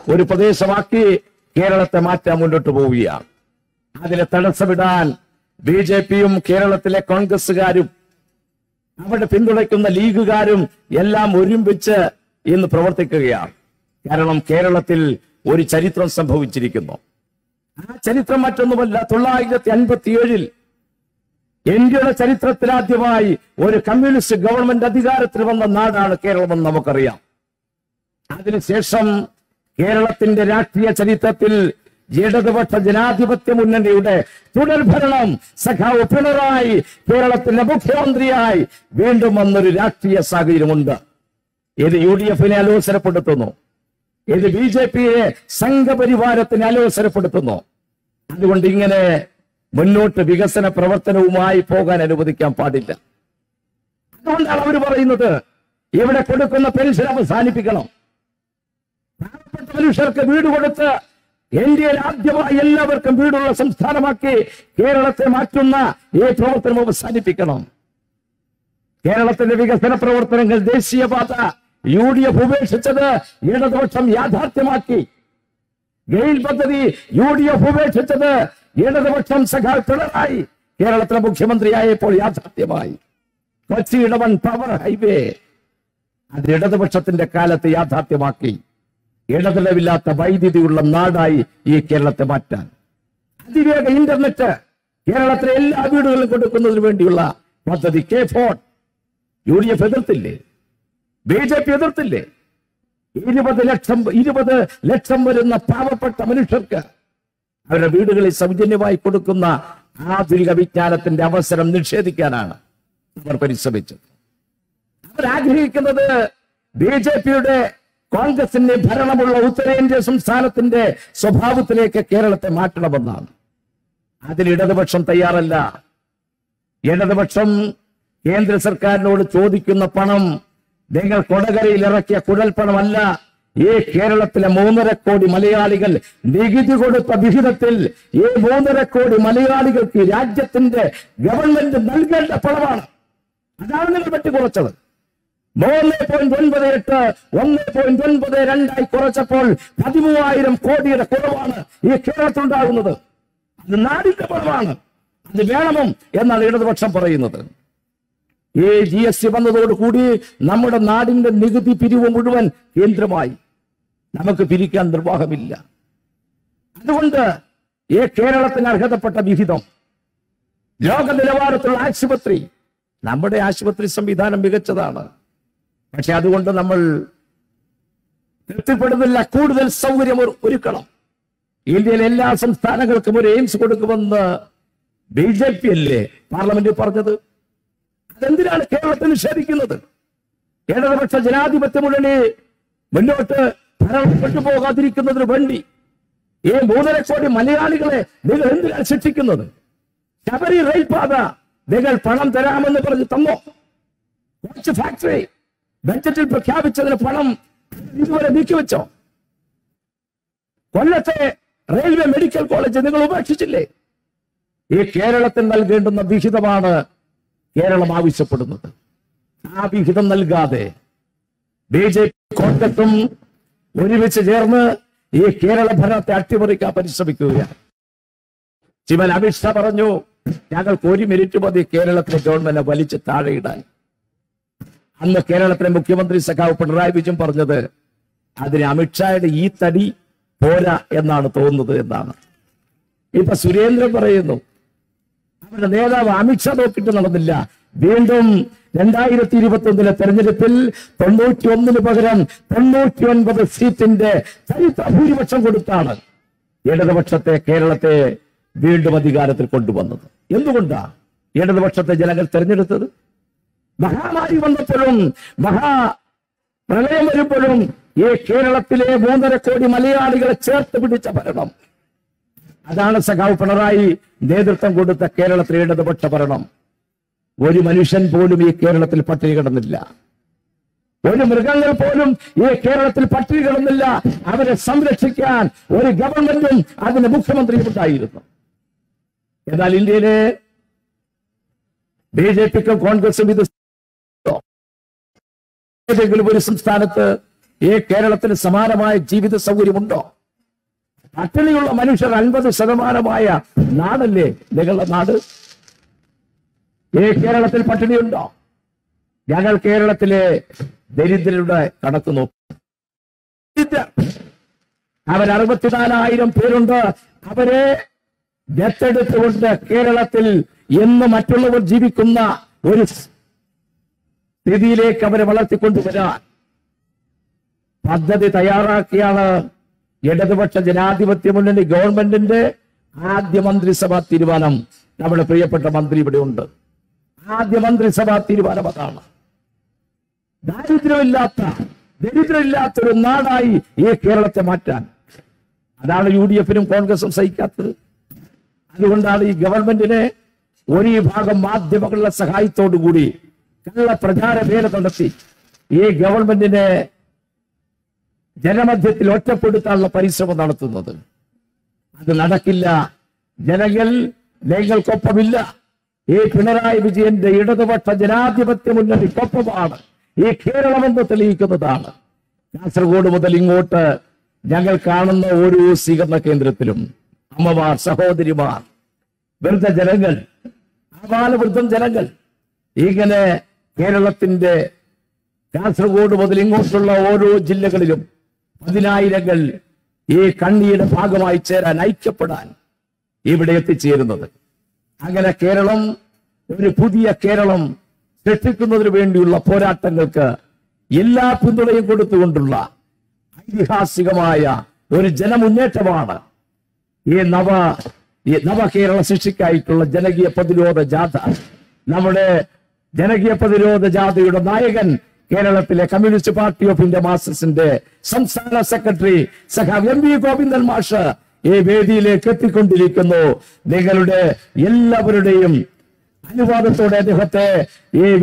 ഒരു പ്രദേശമാക്കി കേരളത്തെ മാറ്റാൻ മുന്നോട്ട് പോവുകയാണ് അതിനെ തടസ്സമിടാൻ ബി ജെ പിയും കേരളത്തിലെ കോൺഗ്രസുകാരും അവിടെ പിന്തുണയ്ക്കുന്ന ലീഗുകാരും എല്ലാം ഒരുമിച്ച് ഇന്ന് പ്രവർത്തിക്കുകയാണ് കാരണം കേരളത്തിൽ ഒരു ചരിത്രം സംഭവിച്ചിരിക്കുന്നു ആ ചരിത്രം മറ്റൊന്നുമല്ല തൊള്ളായിരത്തി അൻപത്തി ഏഴിൽ ഇന്ത്യയുടെ ചരിത്രത്തിലാദ്യമായി ഒരു കമ്മ്യൂണിസ്റ്റ് ഗവൺമെന്റ് അധികാരത്തിൽ വന്ന നാടാണ് കേരളമെന്ന് നമുക്കറിയാം അതിനുശേഷം കേരളത്തിന്റെ രാഷ്ട്രീയ ചരിത്രത്തിൽ ഇടതുപക്ഷ ജനാധിപത്യ മുന്നണിയുടെ തുടർഭരണം സഖാവ് പിണറായി കേരളത്തിന്റെ മുഖ്യമന്ത്രിയായി വീണ്ടും വന്നൊരു രാഷ്ട്രീയ സാഹചര്യമുണ്ട് ഇത് യു ഡി എഫിനെ അലോസരപ്പെടുത്തുന്നു ഇത് ബി ജെ പിയെ സംഘപരിവാരത്തിന് അലോസരപ്പെടുത്തുന്നു അതുകൊണ്ട് ഇങ്ങനെ മുന്നോട്ട് വികസന പ്രവർത്തനവുമായി പോകാൻ അനുവദിക്കാൻ പാടില്ല അതുകൊണ്ടാണ് അവർ പറയുന്നത് ഇവിടെ കൊടുക്കുന്ന പെൻഷൻ അവസാനിപ്പിക്കണം പാവപ്പെട്ട മനുഷ്യർക്ക് വീട് കൊടുത്ത് ഇന്ത്യയിൽ ആദ്യമായി എല്ലാവർക്കും വീടുള്ള സംസ്ഥാനമാക്കി കേരളത്തെ മാറ്റുന്ന ഈ പ്രവർത്തനം അവസാനിപ്പിക്കണം കേരളത്തിന്റെ വികസന പ്രവർത്തനങ്ങൾ ദേശീയപാത യു ഡി എഫ് ഉപേക്ഷിച്ചത് ഇടതുപക്ഷം യാഥാർത്ഥ്യമാക്കി ഗെയിൽ പദ്ധതി യു ഡി എഫ് ഉപേക്ഷിച്ചത് ഇടതുപക്ഷം സഖാവ് പിണറായി കേരളത്തിലെ മുഖ്യമന്ത്രിയായപ്പോൾ യാഥാർത്ഥ്യമായി കൊച്ചി ഇടവൺ പവർ ഹൈവേ അത് ഇടതുപക്ഷത്തിന്റെ കാലത്ത് യാഥാർത്ഥ്യമാക്കി ഇടതടവില്ലാത്ത വൈദ്യുതിയുള്ള നാടായി ഈ കേരളത്തെ മാറ്റാൻ അതിവേഗ ഇന്റർനെറ്റ് കേരളത്തിലെ എല്ലാ വീടുകളിലും കൊടുക്കുന്നതിന് വേണ്ടിയുള്ള പദ്ധതി K FON U D F എതിർത്തില്ലേ ബി ജെ പി എതിർത്തില്ലേ ഇരുപത് ലക്ഷം ഇരുപത് ലക്ഷം വരുന്ന പാവപ്പെട്ട മനുഷ്യർക്ക് അവരുടെ വീടുകളിൽ സൗജന്യമായി കൊടുക്കുന്ന ആധുനിക വിജ്ഞാനത്തിന്റെ അവസരം നിഷേധിക്കാനാണ് അവർ പരിശ്രമിച്ചത് അവരാഗ്രഹിക്കുന്നത് ബി ജെ പിയുടെ കോൺഗ്രസിന്റെ ഭരണമുള്ള ഉത്തരേന്ത്യ സംസ്ഥാനത്തിന്റെ സ്വഭാവത്തിലേക്ക് കേരളത്തെ മാറ്റണമെന്നാണ് അതിന് ഇടതുപക്ഷം തയ്യാറല്ല ഇടതുപക്ഷം കേന്ദ്ര സർക്കാരിനോട് ചോദിക്കുന്ന പണം നിങ്ങൾ കൊടകരയിൽ ഇറക്കിയ കുഴൽപ്പണമല്ല ഈ കേരളത്തിലെ മൂന്നര കോടി മലയാളികൾ നികുതി കൊടുത്ത വിഹിതത്തിൽ ഈ മൂന്നര കോടി മലയാളികൾക്ക് രാജ്യത്തിന്റെ ഗവൺമെന്റ് നൽകേണ്ട പണമാണ് അതാണ് നിങ്ങൾ വെട്ടിക്കുറച്ചത് മൂന്ന് പോയിന്റ് ഒൻപത് എട്ട് ഒന്ന് പോയിന്റ് ഒൻപത് രണ്ടായി കുറച്ചപ്പോൾ പതിമൂവായിരം കോടിയുടെ കുറവാണ് ഈ കേരളത്തിലുണ്ടാകുന്നത് അത് നാടിന്റെ പണമാണ് അത് വേണമോ എന്നാണ് ഇടതുപക്ഷം പറയുന്നത് ഈ ജി എസ് ടി വന്നതോടുകൂടി നമ്മുടെ നാടിന്റെ നികുതി പിരിവ് മുഴുവൻ കേന്ദ്രമായി നമുക്ക് പിരിക്കാൻ നിർവാഹമില്ല അതുകൊണ്ട് ഈ കേരളത്തിന് അർഹതപ്പെട്ട വിഹിതം ലോക നിലവാരത്തിലുള്ള ആശുപത്രി നമ്മുടെ ആശുപത്രി സംവിധാനം മികച്ചതാണ് പക്ഷെ അതുകൊണ്ട് നമ്മൾ തൃപ്തിപ്പെടുന്നില്ല കൂടുതൽ സൗകര്യം ഒരു- ഒരുക്കണം ഇന്ത്യയിലെ എല്ലാ സംസ്ഥാനങ്ങൾക്കും ഒരു എയിംസ് കൊടുക്കുമെന്ന് ബി ജെ പി അല്ലേ പാർലമെന്റിൽ പറഞ്ഞത് അതെന്തിനാണ് കേരളത്തിൽ നിഷേധിക്കുന്നത് ഇടതുപക്ഷ ജനാധിപത്യ മുന്നണി മുന്നോട്ട് ഭരണം കൊണ്ടുപോകാതിരിക്കുന്നതിന് വേണ്ടി ഈ മൂന്നര കോടി മലയാളികളെ നിങ്ങൾ എന്തിനാണ് ശിക്ഷിക്കുന്നത് ശബരി റെയിൽപാത നിങ്ങൾ പണം തരാമെന്ന് പറഞ്ഞ് തന്നോ കുറച്ച് ഫാക്ടറി ബഡ്ജറ്റിൽ പ്രഖ്യാപിച്ചതിന് പണം ഇതുവരെ നീക്കിവെച്ചോ കൊല്ലത്തെ റെയിൽവേ മെഡിക്കൽ കോളേജ് നിങ്ങൾ ഉപേക്ഷിച്ചില്ലേ ഈ കേരളത്തിൽ നൽകേണ്ടുന്ന വിഹിതമാണ് കേരളം ആവശ്യപ്പെടുന്നത് ആ വിഹിതം നൽകാതെ ബി ജെ പി കോൺഗ്രസും ഒരുമിച്ച് ചേർന്ന് ഈ കേരള ഭരണത്തെ അട്ടിമറിക്കാൻ പരിശ്രമിക്കുകയാണ് ശിവൻ അമിത്ഷാ പറഞ്ഞു ഞങ്ങൾക്ക് ഒരു മിനിറ്റ് മതി കേരളത്തിലെ ഗവൺമെന്റ് വലിച്ച് താഴെയിടാൻ അന്ന് കേരളത്തിലെ മുഖ്യമന്ത്രി സഖാവ് പിണറായി വിജയൻ പറഞ്ഞത് അതിന് അമിത്ഷായുടെ ഈ തടി പോരാ എന്നാണ് തോന്നുന്നത് എന്നാണ് ഇപ്പൊ സുരേന്ദ്രൻ പറയുന്നു അവരുടെ നേതാവ് അമിത്ഷാ നോക്കിയിട്ട് നടന്നില്ല വീണ്ടും രണ്ടായിരത്തി ഇരുപത്തി ഒന്നിലെ തെരഞ്ഞെടുപ്പിൽ തൊണ്ണൂറ്റി ഒന്നിന് പകരം തൊണ്ണൂറ്റി ഒൻപത് സീറ്റിന്റെ ചരിത്ര ഭൂരിപക്ഷം കൊടുത്താണ് ഇടതുപക്ഷത്തെ കേരളത്തെ വീണ്ടും അധികാരത്തിൽ കൊണ്ടുവന്നത് എന്തുകൊണ്ടാ ഇടതുപക്ഷത്തെ ജനങ്ങൾ തെരഞ്ഞെടുത്തത് മഹാമാരി വന്നപ്പോഴും മഹാ പ്രളയം വരുമ്പോഴും ഈ കേരളത്തിലെ മൂന്നര കോടി മലയാളികളെ ചേർത്ത് പിടിച്ച ഭരണം അതാണ് സഖാവ് പിണറായി നേതൃത്വം കൊടുത്ത കേരളത്തിലെ ഇടതുപക്ഷ ഭരണം ഒരു മനുഷ്യൻ പോലും ഈ കേരളത്തിൽ പട്ടിണി കിടന്നില്ല ഒരു മൃഗങ്ങൾ പോലും ഈ കേരളത്തിൽ പട്ടിണി കിടന്നില്ല അവരെ സംരക്ഷിക്കാൻ ഒരു ഗവൺമെന്റും അതിന് മുഖ്യമന്ത്രിയും ഉണ്ടായിരുന്നു എന്നാൽ ഇന്ത്യയിലെ ബി ജെ പിക്കും കോൺഗ്രസും ഇത് ഏതെങ്കിലും ഒരു സംസ്ഥാനത്ത് ഈ കേരളത്തിന് സമാനമായ ജീവിത സൗകര്യമുണ്ടോ പട്ടിണിയുള്ള മനുഷ്യർ അൻപത് ശതമാനമായ നാടല്ലേ നിങ്ങളുടെ നാട് ഈ കേരളത്തിൽ പട്ടിണിയുണ്ടോ ഞങ്ങൾ കേരളത്തിലെ ദരിദ്രരുടെ കണക്ക് നോക്കും അവർ അറുപത്തിനാലായിരം പേരുണ്ട് അവരെ ദത്തെടുത്തുകൊണ്ട് കേരളത്തിൽ എന്ന് മറ്റുള്ളവർ ജീവിക്കുന്ന ഒരു സ്ഥിതിയിലേക്ക് അവരെ വളർത്തിക്കൊണ്ടുവരാൻ പദ്ധതി തയ്യാറാക്കിയാണ് ഇടതുപക്ഷ ജനാധിപത്യ മുന്നണി ഗവൺമെന്റിന്റെ ആദ്യ മന്ത്രിസഭാ തീരുമാനം നമ്മുടെ പ്രിയപ്പെട്ട മന്ത്രി ഇവിടെ ഉണ്ട് ആദ്യ മന്ത്രിസഭാ തീരുമാനം അതാണ് ദാരിദ്ര്യമില്ലാത്ത ദരിദ്രമില്ലാത്ത ഒരു നാടായി ഈ കേരളത്തെ മാറ്റാൻ അതാണ് യു ഡി എഫിനും കോൺഗ്രസും സഹിക്കാത്തത് അതുകൊണ്ടാണ് ഈ ഗവൺമെന്റിനെ ഒരു വിഭാഗം മാധ്യമങ്ങളുടെ സഹായത്തോടുകൂടി കള്ള പ്രചാര വേല നടത്തി ഈ ഗവൺമെന്റിനെ ജനമധ്യത്തിൽ ഒറ്റപ്പെടുത്താനുള്ള പരിശ്രമം നടത്തുന്നത് അത് നടക്കില്ല ജനങ്ങൾ നിങ്ങൾക്കൊപ്പമില്ല ഈ പിണറായി വിജയന്റെ ഇടതുപക്ഷ ജനാധിപത്യ മുന്നണിക്കൊപ്പമാണ് ഈ കേരളമെന്ന് തെളിയിക്കുന്നതാണ് കാസർഗോഡ് മുതൽ ഇങ്ങോട്ട് ഞങ്ങൾ കാണുന്ന ഓരോ സ്വീകരണ കേന്ദ്രത്തിലും അമ്മമാർ സഹോദരിമാർ വൃദ്ധജനങ്ങൾ ആബാലവൃദ്ധം ജനങ്ങൾ ഇങ്ങനെ കേരളത്തിന്റെ കാസർഗോഡ് മുതൽ ഇങ്ങോട്ടുള്ള ഓരോ ജില്ലകളിലും പതിനായിരങ്ങൾ ഈ കണ്ണിയുടെ ഭാഗമായി ചേരാൻ ഐക്യപ്പെടാൻ ഇവിടെ എത്തിച്ചേരുന്നത് അങ്ങനെ കേരളം ഒരു പുതിയ കേരളം സൃഷ്ടിക്കുന്നതിന് വേണ്ടിയുള്ള പോരാട്ടങ്ങൾക്ക് എല്ലാ പിന്തുണയും കൊടുത്തുകൊണ്ടുള്ള ഐതിഹാസികമായ ഒരു ജനമുന്നേറ്റമാണ് ഈ നവ ഈ നവകേരള സൃഷ്ടിക്കായിട്ടുള്ള ജനകീയ പ്രതിരോധ ജാഥ നമ്മുടെ ജനകീയ പ്രതിരോധ ജാഥയുടെ നായകൻ കേരളത്തിലെ കമ്മ്യൂണിസ്റ്റ് പാർട്ടി ഓഫ് ഇന്ത്യ മാർക്സിസ്റ്റിന്റെ സംസ്ഥാന സെക്രട്ടറി സഖാവ് എം വി ഗോവിന്ദൻ മാഷ് ഈ വേദിയിലേക്ക് എത്തിക്കൊണ്ടിരിക്കുന്നു നിങ്ങളുടെ എല്ലാവരുടെയും അനുവാദത്തോടെ അദ്ദേഹത്തെ ഈ